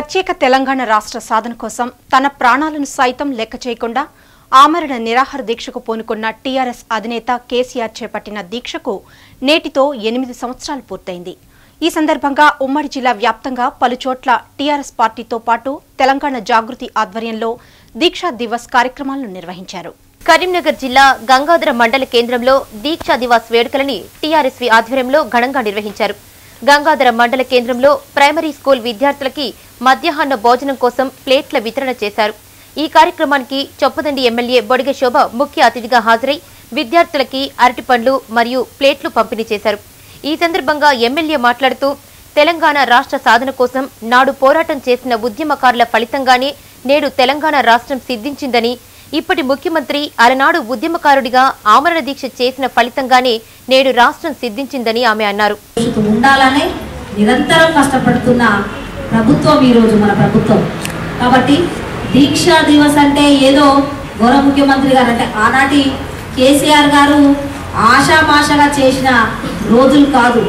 ప్రత్యేక తెలంగాణ రాష్ట్ర సాధన కోసం తన ప్రాణాలను సైతం లెక్క చేయకుండా ఆమరణ నిరాహార దీక్షకు పూనుకున్న టీఆర్ఎస్ అధినేత కేసీఆర్ చేపట్టిన దీక్షకు నేటితో ఎనిమిది సంవత్సరాలు పూర్తయింది ఈ సందర్భంగా ఉమ్మడి జిల్లా వ్యాప్తంగా పలుచోట్ల టీఆర్ఎస్ పార్టీతో పాటు తెలంగాణ జాగృతి ఆధ్వర్యంలో దీక్షా దివస్ కార్యక్రమాలను నిర్వహించారు కరీంనగర్ జిల్లా గంగాధర మండల కేంద్రంలో దీక్షా దివాస్ వేడుకలని టీఆర్ఎస్వి ఆధ్వర్యంలో ఘనంగా నిర్వహించారు గంగాధర మండల కేంద్రంలో ప్రైమరీ స్కూల్ విద్యార్థులకి మధ్యాహ్న భోజనం కోసం ప్లేట్ల వితరణ చేశారు ఈ కార్యక్రమానికి చొప్పదండి ఎమ్మెల్యే బొడిగ శోభ ముఖ్య అతిథిగా హాజరై విద్యార్థులకి అరటిపండ్లు మరియు ప్లేట్లు పంపిణీ చేశారు ఈ సందర్భంగా ఎమ్మెల్యే మాట్లాడుతూ తెలంగాణ రాష్ట్ర సాధన కోసం నాడు పోరాటం చేసిన ఉద్యమకారుల ఫలితంగానే నేడు తెలంగాణ రాష్ట్రం సిద్ధించిందని ఇప్పటి ముఖ్యమంత్రి అలనాడు ఉద్యమకారుడిగా ఆమరణ దీక్ష చేసిన ఫలితంగానే నేడు రాష్ట్రం సిద్ధించిందని ఆమె అన్నారు భవిష్యత్తు ఉండాలని నిరంతరం కష్టపడుతున్న ప్రభుత్వం ఈరోజు మన ప్రభుత్వం కాబట్టి దీక్షా దివస్ అంటే ఏదో గౌరవ ముఖ్యమంత్రి గారు అంటే ఆనాటి కేసీఆర్ గారు ఆషామాషగా చేసిన రోజులు కాదు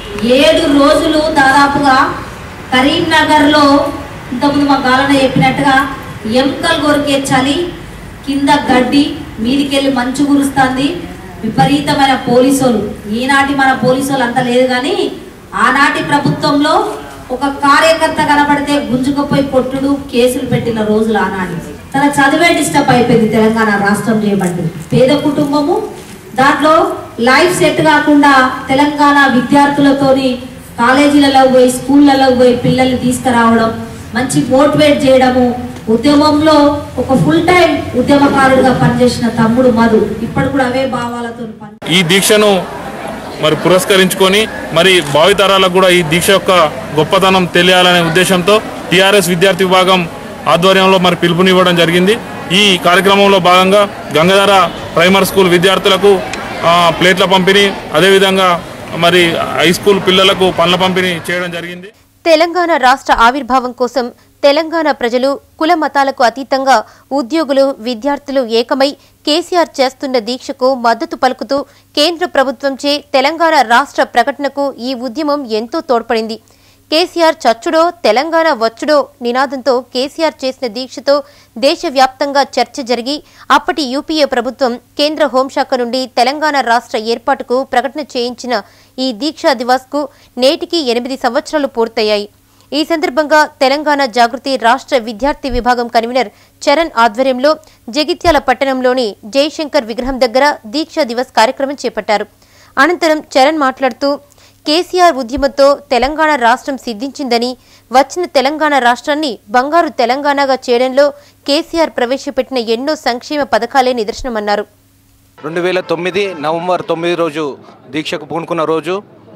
ఏడు రోజులు దాదాపుగా కరీంనగర్లో ఇంతకుముందు మా గాలన చెప్పినట్టుగా ఎముకలు కొరికే చలి కింద గడ్డి మీదికెళ్ళి మంచు కురుస్తుంది విపరీతమైన పోలీసులు ఈనాటి మన పోలీసులు అంత లేదు కానీ ఆనాటి ప్రభుత్వంలో ఒక కార్యకర్త కనబడితే గుంజుకుపోయి కొట్టుడు కేసులు పెట్టిన రోజులు ఆనాటి తన చదివే డిస్టర్బ్ అయిపోయింది తెలంగాణ రాష్ట్రం చేయబట్టి పేద కుటుంబము దాంట్లో లైఫ్ సెట్ కాకుండా తెలంగాణ విద్యార్థులతోని కాలేజీలలో పోయి స్కూళ్ళలో పోయి పిల్లల్ని తీసుకురావడం మంచి మోటివేట్ చేయడము ఉద్యమంలో ఒక ఫుల్ టైం ఉద్యమకారుడిగా పనిచేసిన తమ్ముడు మధు ఇప్పుడు కూడా అవే భావాలతో పని ఈ దీక్షను మరి పురస్కరించుకొని మరి భావితరాలకు కూడా ఈ దీక్ష యొక్క గొప్పతనం తెలియాలనే ఉద్దేశంతో టీఆర్ఎస్ విద్యార్థి విభాగం ఆధ్వర్యంలో మరి పిలుపునివ్వడం జరిగింది ఈ కార్యక్రమంలో భాగంగా గంగాధర ప్రైమరీ స్కూల్ విద్యార్థులకు ఆ, ప్లేట్ల పంపిణీ అదేవిధంగా మరి హై స్కూల్ పిల్లలకు పండ్ల పంపిణీ చేయడం జరిగింది తెలంగాణ రాష్ట్ర ఆవిర్భావం కోసం తెలంగాణ ప్రజలు కుల మతాలకు అతీతంగా ఉద్యోగులు విద్యార్థులు ఏకమై కేసీఆర్ చేస్తున్న దీక్షకు మద్దతు పలుకుతూ కేంద్ర ప్రభుత్వంచే తెలంగాణ రాష్ట్ర ప్రకటనకు ఈ ఉద్యమం ఎంతో తోడ్పడింది కేసీఆర్ చచ్చుడో తెలంగాణ వచ్చుడో నినాదంతో కేసీఆర్ చేసిన దీక్షతో దేశవ్యాప్తంగా చర్చ జరిగి అప్పటి యూపీఏ ప్రభుత్వం కేంద్ర హోంశాఖ నుండి తెలంగాణ రాష్ట్ర ఏర్పాటుకు ప్రకటన చేయించిన ఈ దీక్షా దివాస్కు నేటికి ఎనిమిది సంవత్సరాలు పూర్తయ్యాయి ఈ సందర్భంగా తెలంగాణ జాగృతి రాష్ట్ర విద్యార్థి విభాగం కన్వీనర్ చరణ్ ఆధ్వర్యంలో జగిత్యాల పట్టణంలోని జయశంకర్ విగ్రహం దగ్గర దీక్షా దివస్ కార్యక్రమం చేపట్టారు అనంతరం చరణ్ మాట్లాడుతూ కేసీఆర్ ఉద్యమంతో తెలంగాణ రాష్ట్రం సిద్ధించిందని వచ్చిన తెలంగాణ రాష్ట్రాన్ని బంగారు తెలంగాణగా చేయడంలో కేసీఆర్ ప్రవేశపెట్టిన ఎన్నో సంక్షేమ పథకాలే నిదర్శనమన్నారు రెండు వేల తొమ్మిది నవంబర్ తొమ్మిది రోజు దీక్షకు పూనుకున్న రోజు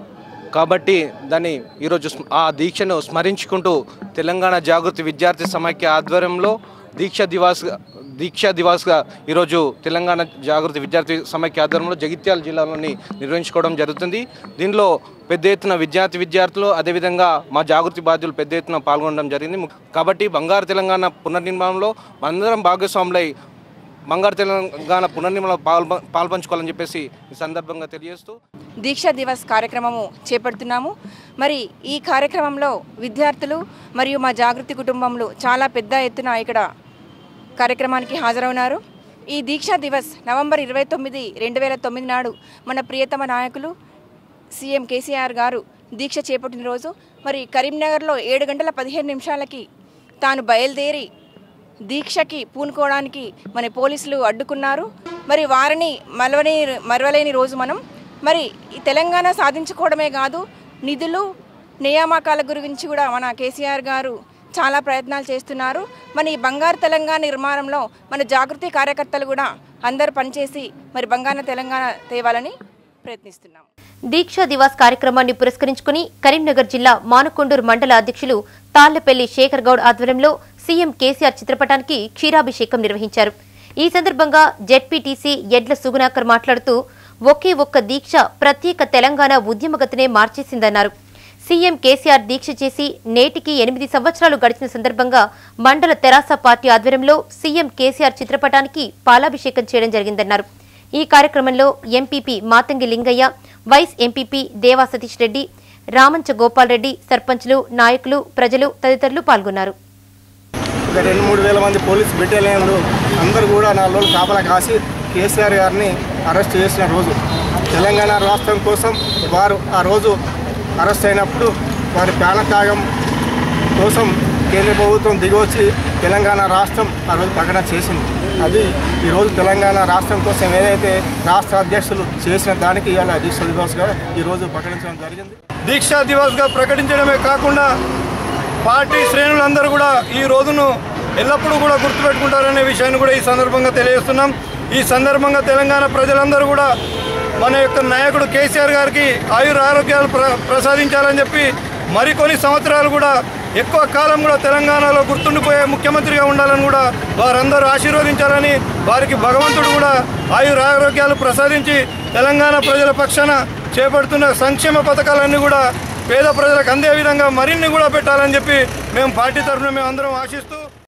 కాబట్టి దాన్ని ఈరోజు స్మ- ఆ దీక్షను స్మరించుకుంటూ తెలంగాణ జాగృతి విద్యార్థి సమైక్య ఆధ్వర్యంలో దీక్ష దివాస్ దీక్షా దివాస్గా ఈరోజు తెలంగాణ జాగృతి విద్యార్థి సమైక్య ఆధ్వర్యంలో జగిత్యాల జిల్లాలోని నిర్వహించుకోవడం జరుగుతుంది దీనిలో పెద్ద ఎత్తున విద్యార్థి విద్యార్థులు అదేవిధంగా మా జాగృతి బాధ్యులు పెద్ద ఎత్తున పాల్గొనడం జరిగింది ము- కాబట్టి బంగారు తెలంగాణ పునర్నిర్మాణంలో మనందరం భాగస్వాములై బంగారు తెలంగాణ పునర్నిర్మాణంలో పాల్ప పాల్పంచుకోవాలని చెప్పేసి ఈ సందర్భంగా తెలియజేస్తూ దీక్షా దివస్ కార్యక్రమము చేపడుతున్నాము మరి ఈ కార్యక్రమంలో విద్యార్థులు మరియు మా జాగృతి కుటుంబంలో చాలా పెద్ద ఎత్తున ఇక్కడ కార్యక్రమానికి హాజరవున్నారు ఈ దీక్షా దివస్ నవంబర్ ఇరవై తొమ్మిది రెండు వేల తొమ్మిది నాడు మన ప్రియతమ నాయకులు సీఎం కేసీఆర్ గారు దీక్ష చేపట్టిన రోజు మరి కరీంనగర్లో ఏడు గంటల పదిహేను నిమిషాలకి తాను బయలుదేరి దీక్షకి పూనుకోవడానికి మన పోలీసులు అడ్డుకున్నారు మరి వారిని మలవని మరవలేని రోజు మనం మరి ఈ తెలంగాణ సాధించుకోవడమే కాదు నిధులు నియామకాల గురించి కూడా మన కేసీఆర్ గారు చాలా ప్రయత్నాలు చేస్తున్నారు మన ఈ బంగారు తెలంగాణ నిర్మాణంలో మన జాగృతి కార్యకర్తలు కూడా అందరూ పనిచేసి మరి బంగారు తెలంగాణ తేవాలని ప్రయత్నిస్తున్నాం దీక్షా దివాస్ కార్యక్రమాన్ని పురస్కరించుకుని కరీంనగర్ జిల్లా మానకొండూరు మండల అధ్యక్షులు తాళ్లపల్లి శేఖర్ గౌడ్ ఆధ్వర్యంలో సీఎం కేసీఆర్ చిత్రపటానికి క్షీరాభిషేకం నిర్వహించారు ఈ సందర్భంగా జెడ్పీటీసీ ఎడ్ల సుగుణాకర్ మాట్లాడుతూ ఒకే ఒక్క దీక్ష ప్రత్యేక తెలంగాణ ఉద్యమగతినే మార్చేసిందన్నారు సీఎం కేసీఆర్ దీక్ష చేసి నేటికి ఎనిమిది సంవత్సరాలు గడిచిన సందర్భంగా మండల తెరాస పార్టీ ఆధ్వర్యంలో సీఎం కేసీఆర్ చిత్రపటానికి పాలాభిషేకం చేయడం జరిగిందన్నారు ఈ కార్యక్రమంలో MPP Mathangi Lingaiah vice MPP Deva Satish Reddy Ramancha Gopal Reddy సర్పంచ్లు నాయకులు ప్రజలు తదితరులు పాల్గొన్నారు ఒక రెండు మూడు వేల మంది పోలీస్ బెటాలియన్లు అందరూ కూడా నాలుగు రోజులు కాపలా కాసి కేసీఆర్ గారిని అరెస్ట్ చేసిన రోజు తెలంగాణ రాష్ట్రం కోసం వారు ఆ రోజు అరెస్ట్ అయినప్పుడు వారి ప్రాణత్యాగం కోసం కేంద్ర ప్రభుత్వం దిగొచ్చి తెలంగాణ రాష్ట్రం ఆ రోజు ప్రకటన చేసింది అది ఈరోజు తెలంగాణ రాష్ట్రం కోసం ఏదైతే రాష్ట్ర అధ్యక్షులు చేసిన దానికి ఇవాళ దీక్ష దివస్గా ఈరోజు ప్రకటించడం జరిగింది దీక్షా దివస్గా ప్రకటించడమే కాకుండా పార్టీ శ్రేణులందరూ కూడా ఈ రోజును ఎల్లప్పుడూ కూడా గుర్తుపెట్టుకుంటారనే విషయాన్ని కూడా ఈ సందర్భంగా తెలియజేస్తున్నాం ఈ సందర్భంగా తెలంగాణ ప్రజలందరూ కూడా మన యొక్క నాయకుడు కేసీఆర్ గారికి ఆయుర ఆరోగ్యాలు ప్ర ప్రసాదించాలని చెప్పి మరికొన్ని సంవత్సరాలు కూడా ఎక్కువ కాలం కూడా తెలంగాణలో గుర్తుండిపోయే ముఖ్యమంత్రిగా ఉండాలని కూడా వారందరూ ఆశీర్వదించాలని వారికి భగవంతుడు కూడా ఆయుర ఆరోగ్యాలు ప్రసాదించి తెలంగాణ ప్రజల పక్షాన చేపడుతున్న సంక్షేమ పథకాలన్నీ కూడా పేద ప్రజలకు అందే విధంగా మరిన్ని కూడా పెట్టాలని చెప్పి మేము పార్టీ తరఫున మేము అందరం ఆశిస్తూ